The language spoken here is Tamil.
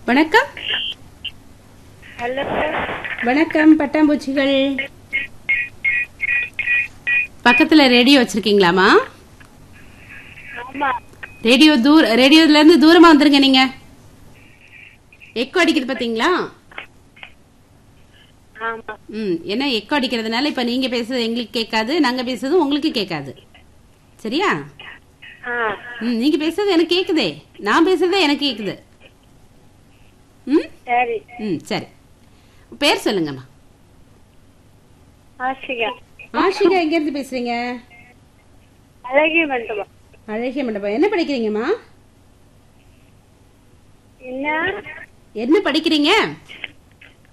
வணக்கம் ஹலோ வணக்கம் பட்டாம்பூச்சிகள் பக்கத்துல ரேடியோ வச்சிருக்கீங்களாமா ஆமா ரேடியோ தூர ரேடியோல இருந்து தூரமா வந்துருங்க நீங்க எக்கோ அடிக்குது பாத்தீங்களா ஆமா ம் ஏன்னா எக்கோ அடிக்கிறதுனால இப்ப நீங்க பேசுறது எங்களுக்கு கேட்காது நாங்க பேசுறது உங்களுக்கு கேட்காது சரியா ஆ ம் நீங்க பேசுறது எனக்கு கேக்குதே நான் பேசுறதே எனக்கு கேக்குது ம் சரி ம் சரி பேர் சொல்லுங்கம்மா ஆசிகா ஆஷிகா எங்க இருந்து பேசுறீங்க அழகிய மண்டபம் அழகிய மண்டபம் என்ன படிக்கிறீங்கம்மா என்ன என்ன படிக்கிறீங்க